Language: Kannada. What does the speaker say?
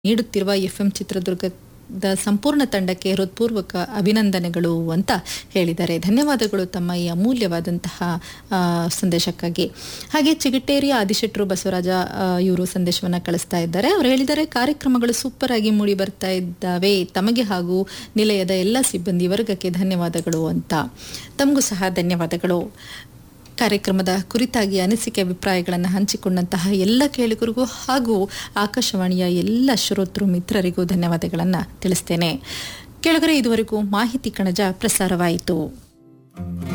ನೀಡುತ್ತಿರುವ ಎಫ್ಎಂ ಚಿತ್ರದುರ್ಗದ ಸಂಪೂರ್ಣ ತಂಡಕ್ಕೆ ಹೃತ್ಪೂರ್ವಕ ಅಭಿನಂದನೆಗಳು ಅಂತ ಹೇಳಿದ್ದಾರೆ ಧನ್ಯವಾದಗಳು ತಮ್ಮ ಈ ಅಮೂಲ್ಯವಾದಂತಹ ಆ, ಸಂದೇಶಕ್ಕಾಗಿ ಹಾಗೆ ಚಿಗಟೇರಿಯ ಆದಿಶೆಟ್ರು ಬಸವರಾಜ ಆ, ಇವರು ಸಂದೇಶವನ್ನ ಕಳಿಸ್ತಾ ಇದ್ದಾರೆ ಅವರು ಹೇಳಿದ್ದಾರೆ ಕಾರ್ಯಕ್ರಮಗಳು ಸೂಪರ್ ಆಗಿ ಮೂಡಿ ಬರ್ತಾ ಇದ್ದಾವೆ ತಮಗೆ ಹಾಗೂ ನಿಲಯದ ಎಲ್ಲ ಸಿಬ್ಬಂದಿ ವರ್ಗಕ್ಕೆ ಧನ್ಯವಾದಗಳು ಅಂತ ತಮಗೂ ಸಹ ಧನ್ಯವಾದಗಳು ಕಾರ್ಯಕ್ರಮದ ಕುರಿತಾಗಿ ಅನಿಸಿಕೆ ಅಭಿಪ್ರಾಯಗಳನ್ನು ಹಂಚಿಕೊಂಡಂತಹ ಎಲ್ಲ ಕೇಳುಗರಿಗೂ ಹಾಗೂ ಆಕಾಶವಾಣಿಯ ಎಲ್ಲ ಶ್ರೋತೃ ಮಿತ್ರರಿಗೂ ಧನ್ಯವಾದಗಳನ್ನು ತಿಳಿಸ್ತೇನೆ ಕೆಳಗರೆ ಇದುವರೆಗೂ ಮಾಹಿತಿ ಕಣಜ ಪ್ರಸಾರವಾಯಿತು